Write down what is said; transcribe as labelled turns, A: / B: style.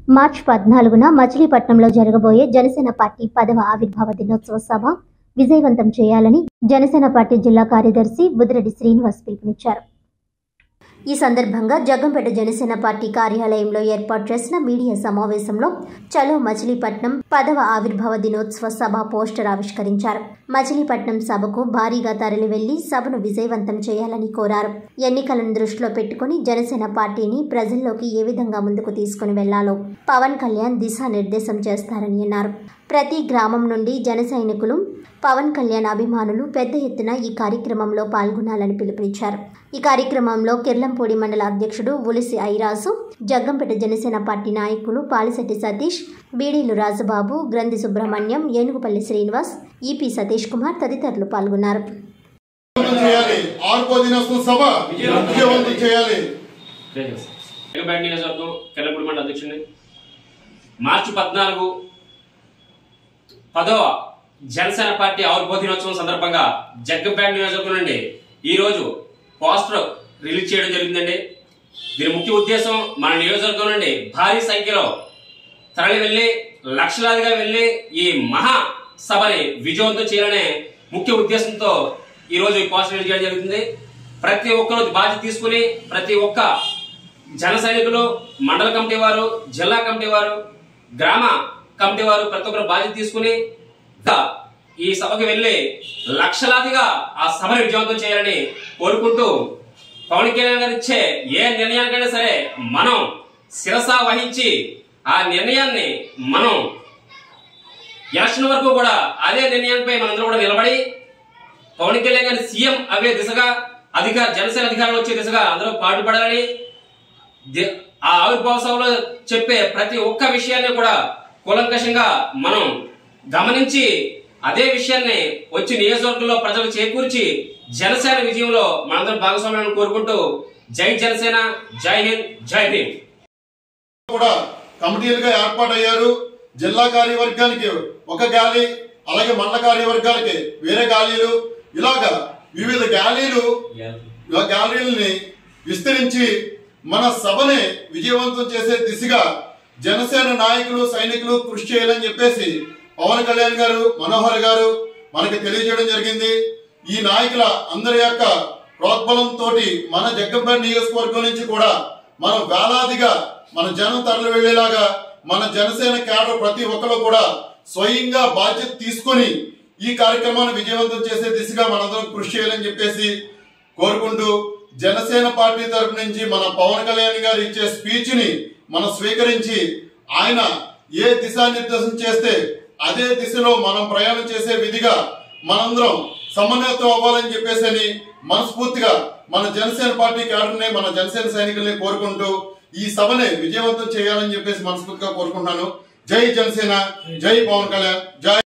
A: మార్చి పద్నాలుగున మచిలీపట్నంలో జరగబోయే జనసేన పార్టీ పదవ ఆవిర్భావ దినోత్సవ సభ విజయవంతం చేయాలని జనసేన పార్టీ జిల్లా కార్యదర్శి బుదిరెడ్డి శ్రీనివాస్ పిలుపునిచ్చారు ఈ సందర్భంగా జగ్గంపేట జనసేన పార్టీ కార్యాలయంలో ఏర్పాటు చేసిన మీడియా సమావేశంలో చలో మచిలీపట్నం పదవ ఆవిర్భావ దినోత్సవ సభ పోస్టర్ ఆవిష్కరించారు మచిలీపట్నం సభకు భారీగా తరలి వెళ్లి సభను విజయవంతం చేయాలని కోరారు ఎన్నికలను దృష్టిలో పెట్టుకుని జనసేన పార్టీని ప్రజల్లోకి ఏ విధంగా ముందుకు తీసుకుని వెళ్లాలో పవన్ కళ్యాణ్ దిశానిర్దేశం చేస్తారని అన్నారు ప్రతి గ్రామం నుండి జన సైనికులు పవన్ కళ్యాణ్ అభిమానులు పెద్ద ఎత్తున ఈ కార్యక్రమంలో పాల్గొనాలని పిలుపునిచ్చారు ఈ కార్యక్రమంలో కిర్లంపూడి మండల అధ్యక్షుడు ఉలిసి ఐరాసు జగ్గంపేట జనసేన పార్టీ నాయకులు పాలిశెట్టి సతీష్ బీడీలు రాజుబాబు గ్రంథి సుబ్రహ్మణ్యం ఏనుగుపల్లి శ్రీనివాస్ ఈపీ సతీష్ కుమార్ తదితరులు పాల్గొన్నారు
B: విజయవంతం చేయాలి ఆర్కో దినోత్సవం సభ విజయవంతం చేయాలి
C: జగబేట నియోజకవర్గం కెల్లపూడి మండల అధ్యక్షుడిని మార్చి పద్నాలుగు పదవ జనసేన పార్టీ ఆవిర్భావ దినోత్సవం సందర్భంగా జగ్గంపేట నియోజకవర్గం నుండి ఈ రోజు పోస్టర్ రిలీజ్ చేయడం జరిగిందండి దీని ముఖ్య ఉద్దేశం మన నియోజకవర్గం నుండి భారీ సంఖ్యలో తరలి వెళ్లి లక్షలాదిగా వెళ్లి ఈ మహా సభని విజయవంతం చేయాలనే ముఖ్య ఉద్దేశంతో ఈ రోజు ఈ పోస్టర్ రిలీజ్ చేయడం జరుగుతుంది ప్రతి ఒక్కరు బాధ్యత తీసుకుని ప్రతి ఒక్క జన సైనికులు మండల కమిటీ వారు జిల్లా కమిటీ వారు గ్రామ కమిటీ వారు ప్రతి ఒక్కరు బాధ్యత తీసుకుని ఇంకా ఈ సభకు వెళ్లి లక్షలాదిగా ఆ సభను విజయవంతం చేయాలని కోరుకుంటూ పవన్ కళ్యాణ్ గారు ఇచ్చే ఏ నిర్ణయానికైనా సరే మనం శిరస వహించి ఆ నిర్ణయాన్ని మనం ఎలక్షన్ వరకు కూడా అదే నిర్ణయంపై మనందరం కూడా నిలబడి పవన్ కళ్యాణ్ గారిని సీఎం అవే దిశగా అధికార జనసేన అధికారం వచ్చే దిశగా అందరూ పాటుపడాలని ది- ఆ ఆవిర్భావ సభలో చెప్పే ప్రతి ఒక్క విషయాన్ని కూడా కూలంకషంగా మనం గమనించి అదే విషయాన్ని వచ్చి నియోజకవర్గంలో ప్రజలకు చేకూర్చి జనసేన విజయంలో మనందరం భాగస్వామ్యాన్ని కోరుకుంటూ జై జనసేన జై హింద్ జై భీమ్
B: కూడా కమిటీలుగా ఏర్పాటయ్యారు జిల్లా కార్యవర్గానికి ఒక గాలి అలాగే మండల కార్యవర్గాలకి వేరే గాలీలు ఇలాగా వివిధ గాలీలు ఆ గ్యాలరీలని విస్తరించి మన సభని విజయవంతం చేసే దిశగా జనసేన నాయకులు సైనికులు కృషి చేయాలని చెప్పేసి పవన్ కళ్యాణ్ గారు మనోహర్ గారు మనకి తెలియజేయడం జరిగింది ఈ నాయకుల అందరి యొక్క ప్రోద్బలంతో మన జగ్గంపేట నియోజకవర్గం నుంచి కూడా మన వేలాదిగా మన జనం తరలి వెళ్లేలాగా మన జనసేన కేడర్ ప్రతి ఒక్కరు కూడా స్వయంగా బాధ్యత తీసుకొని ఈ కార్యక్రమాన్ని విజయవంతం చేసే దిశగా మనందరం కృషి చేయాలని చెప్పేసి కోరుకుంటూ జనసేన పార్టీ తరపు నుంచి మన పవన్ కళ్యాణ్ గారు ఇచ్చే స్పీచ్ ని మనం స్వీకరించి ఆయన ఏ దిశానిర్దేశం చేస్తే అదే దిశలో మనం ప్రయాణం చేసే విధిగా మనందరం సమన్వయత్వం అవ్వాలని చెప్పేసి అని మనస్ఫూర్తిగా మన జనసేన పార్టీ క్యాడర్ని మన జనసేన సైనికుల్ని కోరుకుంటూ ఈ సభని విజయవంతం చేయాలని చెప్పేసి మనస్ఫూర్తిగా కోరుకుంటున్నాను జై జనసేన జై పవన్ కళ్యాణ్ జై